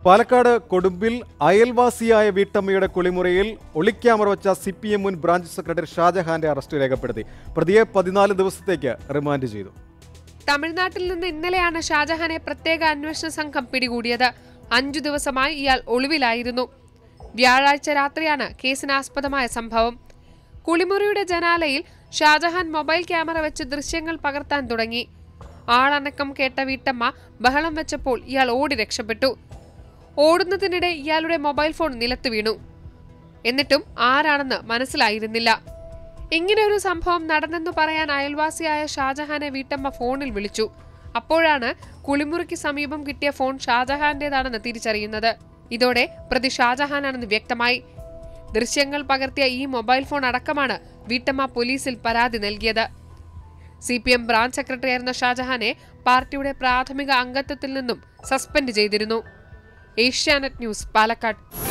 പാലക്കാട് കൊടുമ്പിൽ അയൽവാസിയായ വീട്ടമ്മയുടെ കുളിമുറിയിൽ ഒളിക്യാമറ വെച്ച സി പി എം മുൻ ബ്രാഞ്ച് സെക്രട്ടറി ഷാജഹാന്റെ അറസ്റ്റ് രേഖപ്പെടുത്തി പ്രതിയെ പതിനാല് ദിവസത്തേക്ക് റിമാൻഡ് ചെയ്തു തമിഴ്നാട്ടിൽ നിന്ന് ഇന്നലെയാണ് ഷാജഹാനെ പ്രത്യേക അന്വേഷണ സംഘം പിടികൂടിയത് അഞ്ചു ദിവസമായി ഇയാൾ ഒളിവിലായിരുന്നു വ്യാഴാഴ്ച രാത്രിയാണ് കേസിനാസ്പദമായ സംഭവം കുളിമുറിയുടെ ജനാലയിൽ ഷാജഹാൻ മൊബൈൽ ക്യാമറ വെച്ച് ദൃശ്യങ്ങൾ പകർത്താൻ തുടങ്ങി ആളനക്കം കേട്ട വീട്ടമ്മ ബഹളം വെച്ചപ്പോൾ ഇയാൾ ഓടി രക്ഷപ്പെട്ടു ഓടുന്നതിനിടെ ഇയാളുടെ മൊബൈൽ ഫോൺ നിലത്ത് വീണു എന്നിട്ടും ആരാണെന്ന് മനസ്സിലായിരുന്നില്ല ഇങ്ങനെ ഒരു സംഭവം നടന്നെന്നു പറയാൻ അയൽവാസിയായ ഷാജഹാനെ വീട്ടമ്മ ഫോണിൽ വിളിച്ചു അപ്പോഴാണ് കുളിമുറിക്ക് സമീപം കിട്ടിയ ഫോൺ ഷാജഹാന്റേതാണെന്ന് തിരിച്ചറിയുന്നത് ഇതോടെ പ്രതി ഷാജഹാനാണെന്ന് വ്യക്തമായി ദൃശ്യങ്ങൾ പകർത്തിയ ഈ മൊബൈൽ ഫോൺ അടക്കമാണ് വീട്ടമ്മ പോലീസിൽ പരാതി നൽകിയത് സി പി എം ബ്രാഞ്ച് സെക്രട്ടറിയായിരുന്ന ഷാജഹാനെ പാർട്ടിയുടെ പ്രാഥമിക അംഗത്വത്തിൽ നിന്നും സസ്പെൻഡ് ചെയ്തിരുന്നു ഏഷ്യാനെറ്റ് ന്യൂസ് പാലക്കാട്